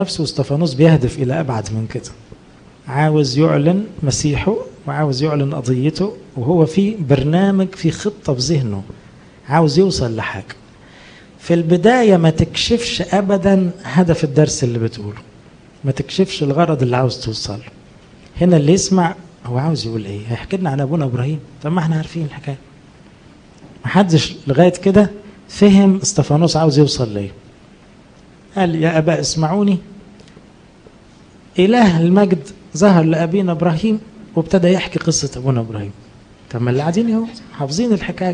نفسه استفانوس بيهدف إلى أبعد من كده عاوز يعلن مسيحه وعاوز يعلن قضيته وهو في برنامج في خطة في ذهنه عاوز يوصل لحاجة في البداية ما تكشفش أبدا هدف الدرس اللي بتقوله ما تكشفش الغرض اللي عاوز توصل هنا اللي يسمع هو عاوز يقول ايه هيحكي لنا عن ابونا ابراهيم طب ما احنا عارفين الحكايه ما حدش لغايه كده فهم استفانوس عاوز يوصل ليه قال يا اباء اسمعوني اله المجد ظهر لابينا ابراهيم وابتدى يحكي قصه ابونا ابراهيم طب ما اللي قاعدين اهو حافظين الحكايه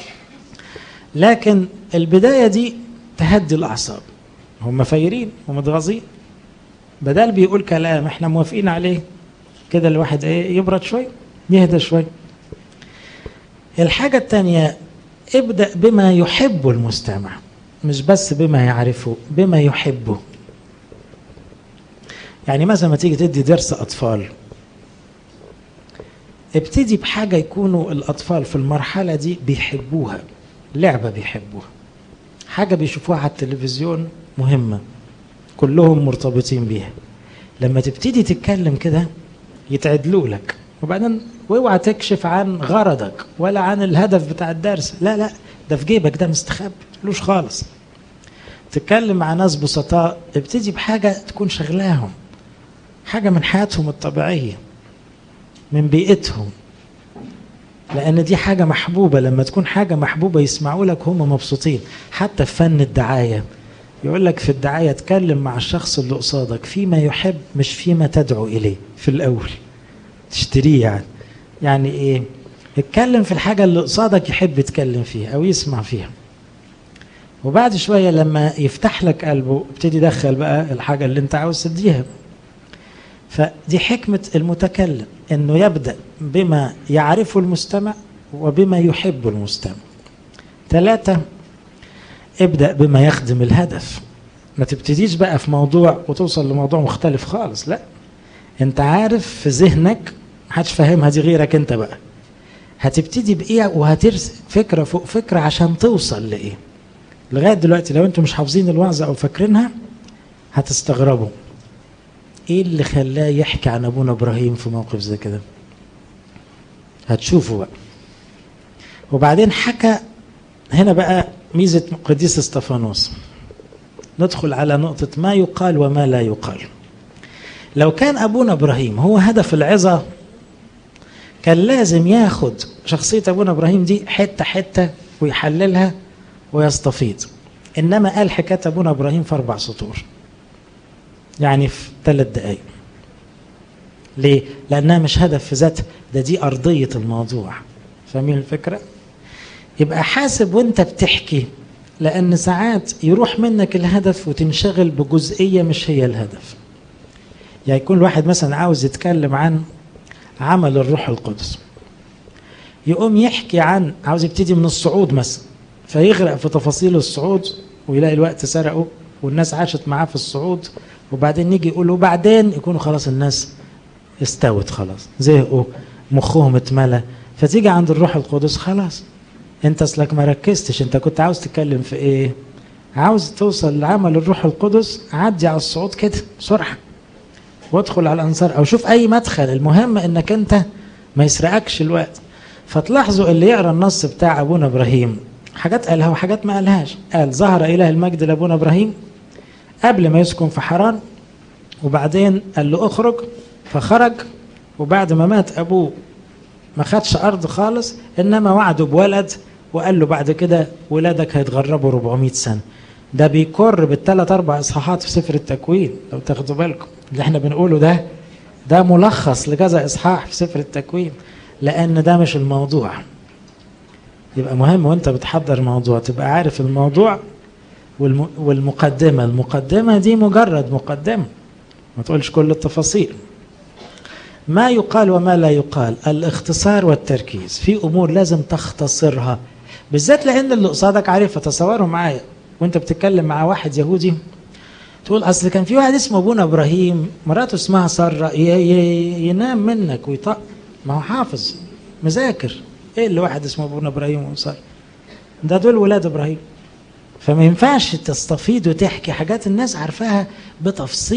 لكن البدايه دي تهدي الاعصاب هم فايرين ومتغاظين بدل بيقول كلام احنا موافقين عليه كده الواحد ايه يبرد شويه يهدى شويه الحاجة الثانية ابدأ بما يحب المستمع مش بس بما يعرفه بما يحبه يعني مثلا ما تيجي تدي درس أطفال ابتدي بحاجة يكونوا الأطفال في المرحلة دي بيحبوها لعبة بيحبوها حاجة بيشوفوها على التلفزيون مهمة كلهم مرتبطين بيها لما تبتدي تتكلم كده يتعدلوا لك وبعدين واوعى تكشف عن غرضك ولا عن الهدف بتاع الدرس لا لا ده في جيبك ده مستخبي تقولوش خالص تتكلم مع ناس بسطاء ابتدي بحاجة تكون شغلاهم حاجة من حياتهم الطبيعية من بيئتهم لأن دي حاجة محبوبة لما تكون حاجة محبوبة يسمعوا لك هم مبسوطين حتى في فن الدعاية يقول لك في الدعاية اتكلم مع الشخص اللي قصادك فيما يحب مش فيما تدعو إليه في الأول تشتريه يعني يعني إيه اتكلم في الحاجة اللي قصادك يحب يتكلم فيها أو يسمع فيها وبعد شوية لما يفتح لك قلبه ابتدي يدخل بقى الحاجة اللي انت عاوز تديها فدي حكمة المتكلم انه يبدأ بما يعرفه المستمع وبما يحب المستمع ثلاثة ابدأ بما يخدم الهدف ما تبتديش بقى في موضوع وتوصل لموضوع مختلف خالص لا انت عارف في ذهنك محدش فاهمها دي غيرك انت بقى هتبتدي بايه وهترسم فكره فوق فكره عشان توصل لايه لغايه دلوقتي لو انتم مش حافظين الوعظه او فاكرينها هتستغربوا ايه اللي خلاه يحكي عن ابونا ابراهيم في موقف زي كده هتشوفوا بقى وبعدين حكى هنا بقى ميزه قديس استفانوس ندخل على نقطه ما يقال وما لا يقال لو كان ابونا ابراهيم هو هدف العظه كان لازم ياخد شخصيه ابونا ابراهيم دي حته حته ويحللها ويستفيض انما قال حكايه ابونا ابراهيم في اربع سطور يعني في ثلاث دقائق ليه؟ لانها مش هدف في ذاتها ده دي ارضيه الموضوع فاهمين الفكره؟ يبقى حاسب وانت بتحكي لان ساعات يروح منك الهدف وتنشغل بجزئيه مش هي الهدف يعني يكون الواحد مثلا عاوز يتكلم عن عمل الروح القدس يقوم يحكي عن عاوز يبتدي من الصعود مثلا فيغرق في تفاصيل الصعود ويلاقي الوقت سرقه والناس عاشت معاه في الصعود وبعدين يجي يقول وبعدين يكونوا خلاص الناس استوت خلاص زهقوا مخهم اتملى فتيجي عند الروح القدس خلاص انت اصلك ما ركزتش انت كنت عاوز تتكلم في ايه عاوز توصل لعمل الروح القدس عدي على الصعود كده بسرعه وادخل على الانصار او شوف اي مدخل المهم انك انت ما يسرقكش الوقت فتلاحظوا اللي يقرا النص بتاع ابونا ابراهيم حاجات قالها وحاجات ما قالهاش قال ظهر اله المجد لابونا ابراهيم قبل ما يسكن في حران وبعدين قال له اخرج فخرج وبعد ما مات ابوه ما خدش ارض خالص انما وعده بولد وقال له بعد كده ولادك هيتغربوا 400 سنه ده بيكر بالثلاث اربع اصحاحات في سفر التكوين لو تاخدوا بالكم اللي احنا بنقوله ده ده ملخص لكذا اصحاح في سفر التكوين لان ده مش الموضوع يبقى مهم وانت بتحضر موضوع تبقى عارف الموضوع والمقدمه المقدمه دي مجرد مقدمه ما تقولش كل التفاصيل ما يقال وما لا يقال الاختصار والتركيز في امور لازم تختصرها بالذات لان اللي قصادك عارفها تصوروا معايا وانت بتتكلم مع واحد يهودي تقول اصل كان في واحد اسمه ابونا ابراهيم مراته اسمها ساره ينام منك ويطق ما هو حافظ مذاكر ايه اللي واحد اسمه ابونا ابراهيم وساره ده دول ولاد ابراهيم فما ينفعش تستفيد وتحكي حاجات الناس عارفاها بتفصيل